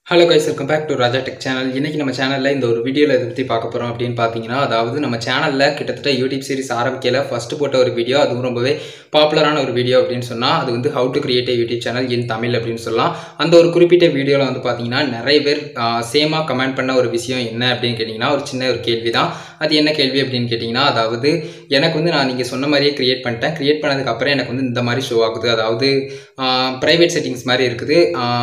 Hello guys welcome back to Raja tech channel இன்றைக்கி நம்ம சேனலில் இந்த ஒரு வீடியோவில் இதை பற்றி பார்க்க போகிறோம் அப்படின்னு பார்த்தீங்கன்னா அதாவது நம்ம சேனலில் கிட்டத்தட்ட யூடியூப் சீரிஸ் ஆரம்பிக்கல ஃபஸ்ட்டு போட்ட ஒரு வீடியோ அதுவும் ரொம்பவே பாப்புலரான ஒரு வீடியோ அப்படின்னு சொன்னால் அது வந்து how to create YouTube channel in Tamil அப்படின்னு சொல்லலாம் அந்த ஒரு குறிப்பிட்ட வீடியோவில் வந்து பார்த்தீங்கன்னா நிறைய பேர் சேமாக கமெண்ட் பண்ண ஒரு விஷயம் என்ன அப்படின்னு கேட்டிங்கன்னா ஒரு சின்ன ஒரு கேள்வி தான் அது என்ன கேள்வி அப்படின்னு கேட்டிங்கன்னா அதாவது எனக்கு வந்து நான் நீங்கள் சொன்ன மாதிரியே கிரியேட் பண்ணிட்டேன் கிரியேட் பண்ணதுக்கப்புறம் எனக்கு வந்து இந்த மாதிரி ஷோ ஆகுது அதாவது ப்ரைவேட் செட்டிங்ஸ் மாதிரி இருக்குது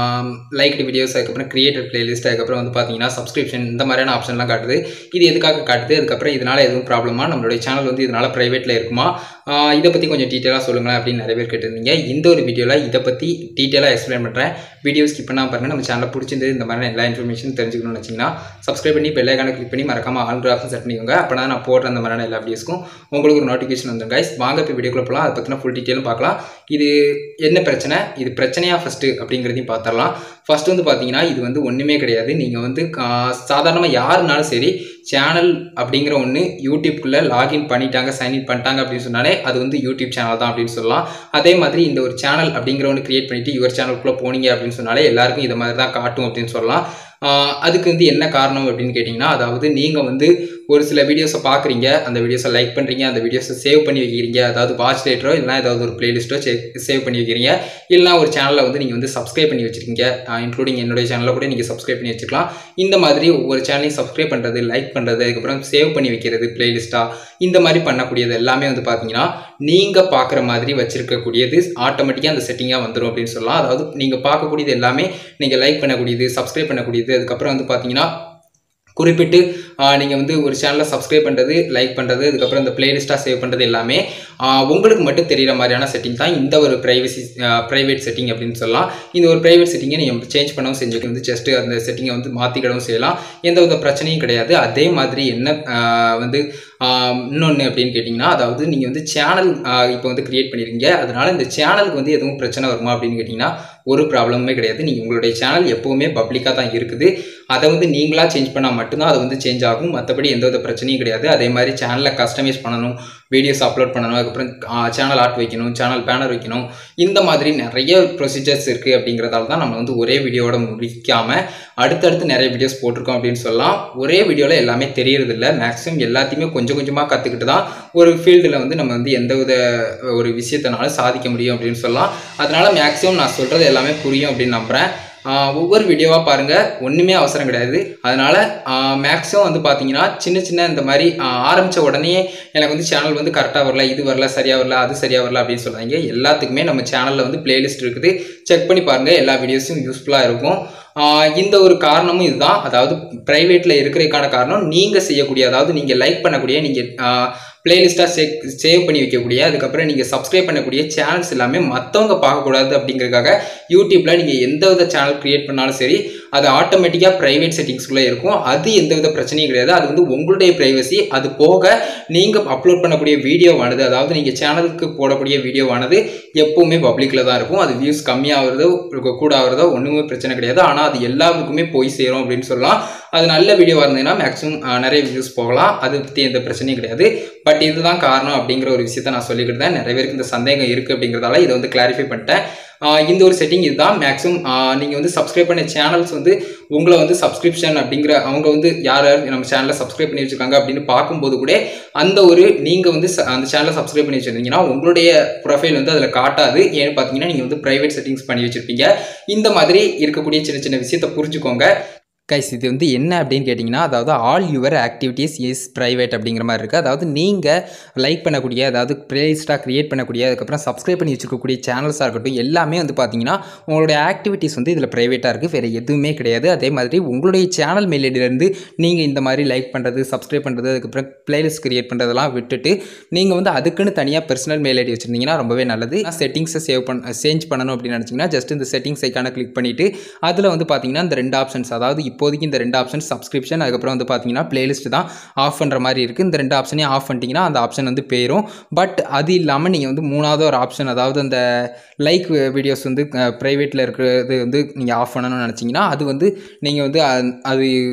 லைக்டு வீடியோஸ் அதுக்கப்புறம் கிரியேட்டட் பிளேலிஸ்ட் அதுக்கப்புறம் வந்து பார்த்தீங்கன்னா சப்ஸ்கிரிப்ஷன் இந்த மாதிரியான ஆப்ஷன்லாம் காட்டுது இது எதுக்காக காட்டுது அதுக்கப்புறம் இதனால் எதுவும் ப்ராப்ளமா நம்மளுடைய சேனல் வந்து இதனால் ப்ரைவேட்டில் இருக்குமா இதை பற்றி கொஞ்சம் டீட்டெயிலாக சொல்லுங்களேன் அப்படின்னு நிறைய பேர் கேட்டிருந்தீங்க இந்த ஒரு வீடியோவில் இதை பற்றி டீட்டெயிலாக எக்ஸ்பிளைன் பண்ணுறேன் வீடியோ ஸ்கிப் பண்ணால் பாருங்கள் நம்ம சேனலில் பிடிச்சிருந்தது இந்த மாதிரி எல்லா இன்ஃபர்மேஷன் தெரிஞ்சுக்கணும்னு வச்சிங்கன்னா சப்ஸ்கிரைப் பண்ணி பெல்லைக்கான கிளிக் பண்ணி மறக்காமல் ஆல் ஆப்ஷன் செட் பண்ணிக்கோங்க அப்போ தான் நான் போடுற அந்த மாதிரியான எல்லா வீடியோஸ்க்கும் உங்களுக்கு ஒரு நோட்டிஃபிகேஷன் வந்துடும் கைஸ் வாங்க இப்போ வீடியோக்குள்ள போகலாம் அதை பற்றின ஃபுல் டீட்டெயிலும் பார்க்கலாம் இது என்ன பிரச்சனை இது பிரச்சனையா ஃபஸ்ட்டு அப்படிங்கிறதையும் பார்த்துடலாம் ஃபர்ஸ்ட் வந்து பார்த்தீங்கன்னா இது வந்து ஒன்றுமே கிடையாது நீங்கள் வந்து சாதாரணமாக யாருனாலும் சரி சேனல் அப்படிங்கிற ஒன்று யூடியூப்குள்ளே லாகின் பண்ணிட்டாங்க சைன்இன் பண்ணிட்டாங்க அப்படின்னு சொன்னாலே அது வந்து யூடியூப் சேனல் தான் அப்படின்னு சொல்லலாம் அதே மாதிரி இந்த ஒரு சேனல் அப்படிங்கிற ஒன்று கிரியேட் பண்ணிவிட்டு யுவர் சேனலுக்குள்ளே போனீங்க அப்படின்னு சொன்னாலே எல்லாருக்கும் இதை மாதிரி தான் காட்டும் அப்படின்னு சொல்லலாம் அதுக்கு வந்து என்ன காரணம் அப்படின்னு கேட்டிங்கன்னா அதாவது நீங்கள் வந்து ஒரு சில வீடியோஸை பார்க்குறீங்க அந்த வீடியோஸை லைக் பண்ணுறீங்க அந்த வீடியோஸை சேவ் பண்ணி வைக்கிறீங்க அதாவது வாட்ச் லேட்டரோ இல்லைனா ஏதாவது ஒரு பிளேலிஸ்ட்டோ சேவ் பண்ணி வைக்கிறீங்க இல்லைனா ஒரு சேனலில் வந்து நீங்கள் வந்து சப்ஸ்கிரைப் பண்ணி வச்சுருக்கீங்க இன்க்ளூடிங் என்னுடைய சேனலில் கூட நீங்கள் சப்ஸ்கிரைப் பண்ணி வச்சுக்கலாம் இந்த மாதிரி ஒவ்வொரு சேனலையும் சப்ஸ்கிரைப் பண்ணுறது லைக் பண்ணுறது அதுக்கப்புறம் சேவ் பண்ணி வைக்கிறது பிளேலிஸ்ட்டாக இந்த மாதிரி பண்ணக்கூடியது எல்லாமே வந்து பார்த்தீங்கன்னா நீங்கள் பார்க்குற மாதிரி வச்சிருக்கக்கூடியது ஆட்டோமேட்டிக்காக அந்த செட்டிங்காக வந்துடும் அப்படின்னு சொல்லலாம் அதாவது நீங்கள் பார்க்கக்கூடியது எல்லாமே நீங்கள் லைக் பண்ணக்கூடியது சப்ஸ்கிரைப் பண்ணக்கூடியது அதுக்கப்புறம் வந்து பார்த்தீங்கன்னா குறிப்பிட்டு நீங்கள் வந்து ஒரு சேனலை சப்ஸ்கிரைப் பண்ணுறது லைக் பண்ணுறது அதுக்கப்புறம் இந்த பிளேலிஸ்ட்டாக சேவ் பண்ணுறது எல்லாமே உங்களுக்கு மட்டும் தெரிகிற மாதிரியான செட்டிங் தான் இந்த ஒரு ப்ரைவசி ப்ரைவேட் செட்டிங் அப்படின்னு சொல்லலாம் இந்த ஒரு ப்ரைவேட் செட்டிங்கை நீங்கள் சேஞ்ச் பண்ணவும் செஞ்சுக்க வந்து ஜஸ்ட்டு அந்த செட்டிங்கை வந்து மாற்றிக்கிடவும் செய்யலாம் எந்த வித பிரச்சனையும் கிடையாது அதே மாதிரி என்ன வந்து இன்னொன்று அப்படின்னு கேட்டிங்கன்னா அதாவது நீங்கள் வந்து சேனல் இப்போ வந்து க்ரியேட் பண்ணியிருக்கீங்க அதனால் இந்த சேனலுக்கு வந்து எதுவும் பிரச்சனை வருமா அப்படின்னு கேட்டிங்கன்னா ஒரு ப்ராப்ளமுமே கிடையாது நீங்கள் உங்களுடைய சேனல் எப்போவுமே பப்ளிக்காக தான் இருக்குது அதை வந்து நீங்களாக சேஞ்ச் பண்ணால் மட்டும்தான் அது வந்து சேஞ்ச் ஆகும் மற்றபடி எந்த வித பிரச்சனையும் கிடையாது அதே மாதிரி சேனலை கஸ்டமைஸ் பண்ணணும் வீடியோஸ் அப்லோட் பண்ணணும் அதுக்கப்புறம் சேனல் ஆர்ட் வைக்கணும் சேனல் பேனர் வைக்கணும் இந்த மாதிரி நிறைய ப்ரொசீஜர்ஸ் இருக்குது அப்படிங்கிறதால தான் நம்ம வந்து ஒரே வீடியோவோட முடிக்காமல் அடுத்தடுத்து நிறைய வீடியோஸ் போட்டிருக்கோம் அப்படின்னு சொல்லலாம் ஒரே வீடியோவில் எல்லாமே தெரியறதில்ல மேக்ஸிமம் எல்லாத்தையுமே கொஞ்சம் கொஞ்சமாக கற்றுக்கிட்டு தான் ஒரு ஃபீல்டில் வந்து நம்ம வந்து எந்த வித ஒரு விஷயத்தினாலும் சாதிக்க முடியும் அப்படின்னு சொல்லலாம் அதனால் மேக்ஸிமம் நான் சொல்கிறது எல்லாமே புரியும் அப்படின்னு நம்புகிறேன் ஒவ்வொரு வீடியோவாக பாருங்கள் ஒன்றுமே அவசரம் கிடையாது அதனால் மேக்ஸிமம் வந்து பார்த்தீங்கன்னா சின்ன சின்ன இந்த மாதிரி ஆரம்பித்த உடனே எனக்கு வந்து சேனல் வந்து கரெக்டாக வரல இது வரல சரியாக வரல அது சரியாக வரல அப்படின்னு சொல்கிறாங்க எல்லாத்துக்குமே நம்ம சேனலில் வந்து பிளேலிஸ்ட் இருக்குது செக் பண்ணி பாருங்கள் எல்லா வீடியோஸும் யூஸ்ஃபுல்லாக இருக்கும் இந்த ஒரு காரணமும் இதுதான் அதாவது ப்ரைவேட்டில் இருக்கிறதுக்கான காரணம் நீங்கள் செய்யக்கூடிய அதாவது நீங்கள் லைக் பண்ணக்கூடிய நீங்கள் பிளேலிஸ்ட்டாக சே சேவ் பண்ணி வைக்கக்கூடிய அதுக்கப்புறம் நீங்கள் சப்ஸ்கிரைப் பண்ணக்கூடிய சேனல்ஸ் எல்லாமே மற்றவங்க பார்க்கக்கூடாது அப்படிங்கிறதுக்காக யூடியூப்பில் நீங்கள் எந்த வித சேனல் க்ரியேட் பண்ணாலும் சரி அது ஆட்டோமேட்டிக்காக ப்ரைவேட் செட்டிங்ஸ்குள்ளே இருக்கும் அது எந்த வித பிரச்சனையும் கிடையாது அது வந்து உங்களுடைய ப்ரைவசி அது போக நீங்கள் அப்லோட் பண்ணக்கூடிய வீடியோவானது அதாவது நீங்கள் சேனலுக்கு போடக்கூடிய வீடியோவானது எப்போவுமே பப்ளிக்கில் தான் இருக்கும் அது வியூஸ் கம்மியாகிறதோ கூட ஆகிறதோ ஒன்றுமே பிரச்சனை கிடையாது ஆனால் அது எல்லாருக்குமே போய் சேரும் அப்படின்னு சொல்லலாம் அது நல்ல வீடியோவாக இருந்ததுன்னா மேக்ஸிமம் நிறைய வியூஸ் போகலாம் அது பற்றி எந்த பிரச்சனையும் கிடையாது பட் இதுதான் காரணம் அப்படிங்கிற ஒரு விஷயத்த நான் சொல்லிக்கிட்டு தான் நிறைய பேருக்கு இந்த சந்தேகம் இருக்குது அப்படிங்கிறதால இதை வந்து கிளாரிஃபை பண்ணிட்டேன் இந்த ஒரு செட்டிங் இதுதான் மேக்ஸிமம் நீங்கள் வந்து சப்ஸ்கிரைப் பண்ண சேனல்ஸ் வந்து உங்களை வந்து சப்ஸ்கிரிப்ஷன் அப்படிங்கிற அவங்க வந்து யார் யார் நம்ம சேனலை சப்ஸ்கிரைப் பண்ணி வச்சுருக்காங்க அப்படின்னு பார்க்கும்போது கூட அந்த ஒரு நீங்கள் வந்து அந்த சேனலை சப்ஸ்கிரைப் பண்ணி வச்சுருந்தீங்கன்னா உங்களுடைய ப்ரொஃபைல் வந்து அதில் காட்டாது ஏன்னு பார்த்தீங்கன்னா நீங்கள் வந்து ப்ரைவேட் செட்டிங்ஸ் பண்ணி வச்சுருப்பீங்க இந்த மாதிரி இருக்கக்கூடிய சின்ன சின்ன விஷயத்தை புரிஞ்சுக்கோங்க கைஸ் இது வந்து என்ன அப்படின்னு கேட்டிங்கன்னா அதாவது all your activities is private அப்படிங்கிற மாதிரி இருக்குது அதாவது நீங்கள் லைக் பண்ணக்கூடிய அதாவது ப்ளேலிஸ்ட்டாக க்ரியேட் பண்ணக்கூடிய அதுக்கப்புறம் சப்ஸ்கிரைப் பண்ணி வச்சுருக்கக்கூடிய சேனல்ஸாக இருக்கட்டும் எல்லாமே வந்து பார்த்தீங்கன்னா உங்களுடைய ஆக்டிவிட்டீஸ் வந்து இதில் ப்ரைவேட்டாக இருக்குது வேறு எதுவுமே கிடையாது அதே மாதிரி உங்களுடைய சேனல் மெயிலேருந்து நீங்கள் இந்த மாதிரி லைக் பண்ணுறது சப்ஸ்கிரைப் பண்ணுறது அதுக்கப்புறம் ப்ளேலிஸ்ட் க்ரியேட் பண்ணுறதெல்லாம் விட்டுட்டு நீங்கள் வந்து அதுக்குன்னு தனியாக பர்சனல் மெயில் ஐடி வச்சுருந்தீங்கன்னா ரொம்பவே நல்லது செட்டிங்ஸை சேவ் பண்ண சேஞ்ச் பண்ணணும் அப்படின்னு நினச்சிங்கன்னா ஜஸ்ட் இந்த செட்டிங்ஸ் ஐக்கான கிளிக் பண்ணிவிட்டு அதில் வந்து பார்த்தீங்கன்னா இந்த ரெண்டு ஆப்ஷன்ஸ் அதாவது இப்போதைக்கு இந்த ரெண்டு ஆப்ஷன் சப்ஸ்கிரிப்ஷன் அதுக்கப்புறம் வந்து பார்த்தீங்கன்னா பிளேலிஸ்ட் தான் ஆஃப் பண்ணுற மாதிரி இருக்குது இந்த ரெண்டு ஆப்ஷனையும் ஆஃப் பண்ணிட்டீங்கன்னா அந்த ஆப்ஷன் வந்து போயிடும் பட் அது இல்லாமல் நீங்கள் வந்து மூணாவது ஒரு ஆப்ஷன் அதாவது அந்த லைக் வீடியோஸ் வந்து ப்ரைவேட்டில் இருக்கிறது வந்து நீங்கள் ஆஃப் பண்ணணும்னு நினச்சிங்கன்னா அது வந்து நீங்கள் வந்து அது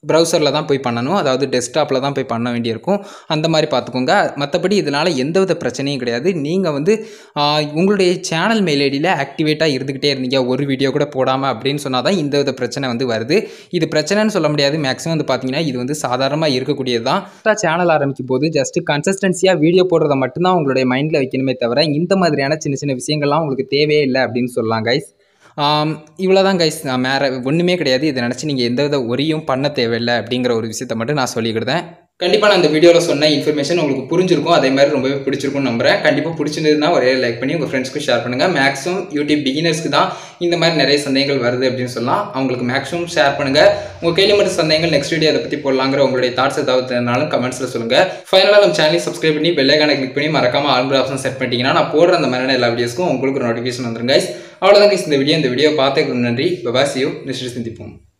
ப்ரௌசரில் தான் போய் பண்ணணும் அதாவது டெஸ்க்டாப்பில் தான் போய் பண்ண வேண்டியிருக்கும் அந்த மாதிரி பார்த்துக்கோங்க மற்றபடி இதனால் எந்தவித பிரச்சனையும் கிடையாது நீங்கள் வந்து ஆஹ், உங்களுடைய சேனல் மெயில் ஐடியில் ஆக்டிவேட்டாக இருந்துக்கிட்டே இருந்தீங்க ஒரு வீடியோ கூட போடாமல் அப்படின்னு சொன்னால் தான் இந்த வித பிரச்சனை வந்து வருது இது பிரச்சனைன்னு சொல்ல முடியாது மேக்ஸிமம் வந்து பார்த்தீங்கன்னா இது வந்து சாதாரணமாக இருக்கக்கூடியது தான் சேனல் ஆரம்பிக்கும் போது ஜஸ்ட் கன்சிஸ்டன்சியாக வீடியோ போடுறத மட்டும்தான் உங்களுடைய மைண்டில் வைக்கணுமே தவிர இந்த மாதிரியான சின்ன சின்ன விஷயங்கள்லாம் உங்களுக்கு தேவையே இல்லை அப்படின்னு சொல்லலாம் கைஸ் இவ்வளோ தான் கைஸ் நான் வேறு ஒன்றுமே கிடையாது இதை நினச்சி நீங்கள் எந்த வித ஒரியும் பண்ண தேவையில்லை அப்படிங்கிற ஒரு விஷயத்தை மட்டும் நான் சொல்லிக்கிட்டேன் கண்டிப்பாக நான் இந்த வீடியோவில் சொன்ன இன்ஃபர்மேஷன் உங்களுக்கு புரிஞ்சிருக்கும் அதே மாதிரி ரொம்பவே பிடிச்சிருக்கும்னு நம்புறேன் கண்டிப்பாக பிடிச்சிருந்ததுன்னா ஒரே லைக் பண்ணி உங்கள் ஃப்ரெண்ட்ஸ்க்கும் ஷேர் பண்ணுங்கள் மேக்ஸிமம் யூடியூப் பிகினர்ஸ்க்கு தான் இந்த மாதிரி நிறைய சந்தேகங்கள் வருது அப்படின்னு சொல்லலாம் அவங்களுக்கு மேக்ஸிமம் ஷேர் பண்ணுங்கள் உங்கள் கையில் மட்டும் சந்தேகங்கள் நெக்ஸ்ட் வீடியோ அதை பற்றி போடலாங்கிற உங்களுடைய தாட்ஸ் ஏதாவது இருந்தாலும் கமெண்ட்ஸில் சொல்லுங்கள் ஃபைனலாக நம்ம சேனலை சப்ஸ்கிரைப் பண்ணி பெல்லைக்கான கிளிக் பண்ணி மறக்காம ஆல்பர் ஆப்ஷன் செட் பண்ணிட்டீங்கன்னா நான் போடுற அந்த மாதிரியான எல்லா வீடியோஸ்க்கும் உங்களுக்கு ஒரு நோட்டிஃபிகேஷன் வந்துருங்க guys. அவ்வளோதான் guys இந்த வீடியோ இந்த வீடியோ பார்த்ததுக்கு நன்றி பபாசியோ நெக்ஸ்ட் சந்திப்போம்